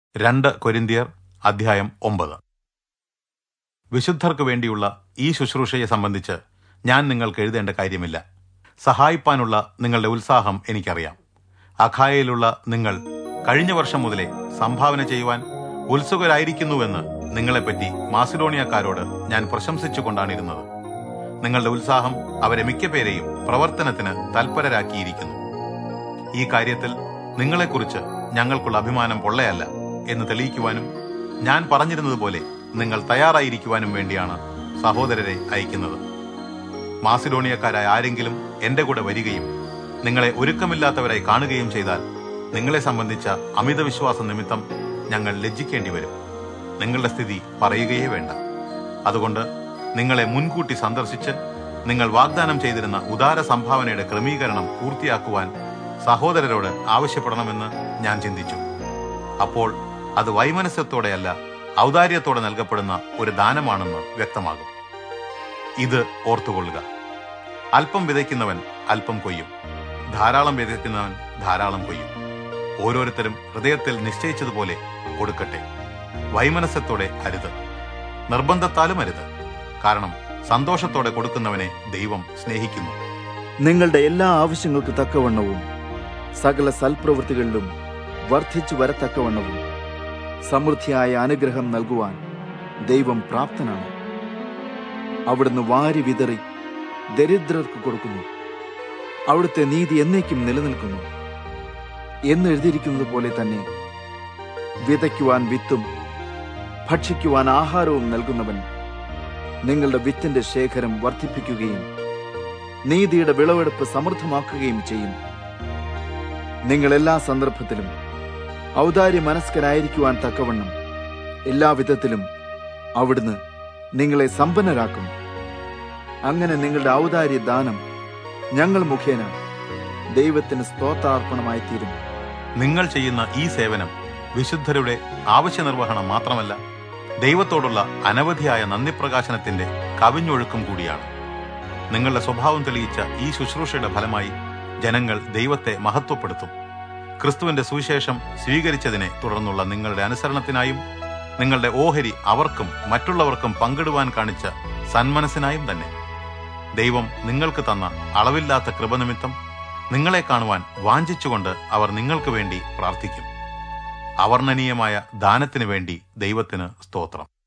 രണ്ട് കൊരിന്തിയർ അധ്യായം ഒമ്പത് വിശുദ്ധർക്ക് വേണ്ടിയുള്ള ഈ ശുശ്രൂഷയെ സംബന്ധിച്ച് ഞാൻ നിങ്ങൾക്ക് എഴുതേണ്ട കാര്യമില്ല സഹായിപ്പാനുള്ള നിങ്ങളുടെ ഉത്സാഹം എനിക്കറിയാം അഖായയിലുള്ള നിങ്ങൾ കഴിഞ്ഞ വർഷം മുതലേ സംഭാവന ചെയ്യുവാൻ ഉത്സുകരായിരിക്കുന്നുവെന്ന് നിങ്ങളെപ്പറ്റി മാസിഡോണിയക്കാരോട് ഞാൻ പ്രശംസിച്ചുകൊണ്ടാണ് ഇരുന്നത് നിങ്ങളുടെ ഉത്സാഹം അവരെ മിക്ക പേരെയും പ്രവർത്തനത്തിന് തൽപരരാക്കിയിരിക്കുന്നു ഈ കാര്യത്തിൽ നിങ്ങളെക്കുറിച്ച് ഞങ്ങൾക്കുള്ള അഭിമാനം പൊള്ളയല്ല എന്ന് തെളിയിക്കുവാനും ഞാൻ പറഞ്ഞിരുന്നതുപോലെ നിങ്ങൾ തയ്യാറായിരിക്കുവാനും വേണ്ടിയാണ് സഹോദരരെ അയക്കുന്നത് മാസിഡോണിയക്കാരായ ആരെങ്കിലും എന്റെ കൂടെ വരികയും നിങ്ങളെ ഒരുക്കമില്ലാത്തവരായി കാണുകയും ചെയ്താൽ നിങ്ങളെ സംബന്ധിച്ച അമിത വിശ്വാസ നിമിത്തം ഞങ്ങൾ ലജ്ജിക്കേണ്ടി വരും നിങ്ങളുടെ സ്ഥിതി പറയുകയേ വേണ്ട അതുകൊണ്ട് നിങ്ങളെ മുൻകൂട്ടി സന്ദർശിച്ച് നിങ്ങൾ വാഗ്ദാനം ചെയ്തിരുന്ന ഉദാര സംഭാവനയുടെ ക്രമീകരണം പൂർത്തിയാക്കുവാൻ സഹോദരരോട് ആവശ്യപ്പെടണമെന്ന് ഞാൻ ചിന്തിച്ചു അപ്പോൾ അത് വൈമനസ്യത്തോടെയല്ല ഔദാര്യത്തോടെ നൽകപ്പെടുന്ന ഒരു ദാനമാണെന്ന് വ്യക്തമാകും ഇത് ഓർത്തുകൊള്ളുക അല്പം വിതയ്ക്കുന്നവൻ അല്പം കൊയ്യും ധാരാളം വിതയ്ക്കുന്നവൻ ധാരാളം കൊയ്യും ഓരോരുത്തരും ഹൃദയത്തിൽ നിശ്ചയിച്ചതുപോലെ കൊടുക്കട്ടെ വൈമനസ്യത്തോടെ അരുത് നിർബന്ധത്താലും അരുത് കാരണം സന്തോഷത്തോടെ കൊടുക്കുന്നവനെ ദൈവം സ്നേഹിക്കുന്നു നിങ്ങളുടെ എല്ലാ ആവശ്യങ്ങൾക്ക് തക്കവണ്ണവും സകല സൽപ്രവൃത്തികളിലും വർദ്ധിച്ചു വരത്തക്കവണ്ണവും സമൃദ്ധിയായ അനുഗ്രഹം നൽകുവാൻ ദൈവം പ്രാപ്തനാണ് അവിടുന്ന് വാരി വിതറി ദരിദ്രർക്ക് കൊടുക്കുന്നു അവിടുത്തെ നീതി എന്നേക്കും നിലനിൽക്കുന്നു എന്ന് എഴുതിയിരിക്കുന്നത് പോലെ തന്നെ വിതയ്ക്കുവാൻ വിത്തും ഭക്ഷിക്കുവാൻ ആഹാരവും നൽകുന്നവൻ നിങ്ങളുടെ വിത്തിന്റെ ശേഖരം വർദ്ധിപ്പിക്കുകയും നീതിയുടെ വിളവെടുപ്പ് സമൃദ്ധമാക്കുകയും ചെയ്യും നിങ്ങൾ എല്ലാ സന്ദർഭത്തിലും ഔദാര്യ മനസ്കരായിരിക്കുവാൻ തക്കവണ്ണം എല്ലാവിധത്തിലും അവിടുന്ന് നിങ്ങളെ സമ്പന്നരാക്കും അങ്ങനെ നിങ്ങളുടെ ഔദാര്യ ദാനം ഞങ്ങൾ മുഖേന ദൈവത്തിന് സ്തോത്രാർപ്പണമായി തീരും നിങ്ങൾ ചെയ്യുന്ന ഈ സേവനം വിശുദ്ധരുടെ ആവശ്യ നിർവഹണം മാത്രമല്ല ദൈവത്തോടുള്ള അനവധിയായ നന്ദിപ്രകാശനത്തിന്റെ കവിഞ്ഞൊഴുക്കും കൂടിയാണ് നിങ്ങളുടെ സ്വഭാവം തെളിയിച്ച ഈ ശുശ്രൂഷയുടെ ഫലമായി ജനങ്ങൾ ദൈവത്തെ മഹത്വപ്പെടുത്തും ക്രിസ്തുവിന്റെ സുവിശേഷം സ്വീകരിച്ചതിനെ തുടർന്നുള്ള നിങ്ങളുടെ അനുസരണത്തിനായും നിങ്ങളുടെ ഓഹരി അവർക്കും മറ്റുള്ളവർക്കും പങ്കിടുവാൻ കാണിച്ച സന്മനസ്സിനായും തന്നെ ദൈവം നിങ്ങൾക്ക് തന്ന അളവില്ലാത്ത കൃപനിമിത്തം നിങ്ങളെ കാണുവാൻ വാഞ്ചിച്ചുകൊണ്ട് അവർ നിങ്ങൾക്ക് വേണ്ടി പ്രാർത്ഥിക്കും അവർണ്ണനീയമായ ദാനത്തിനു വേണ്ടി ദൈവത്തിന് സ്തോത്രം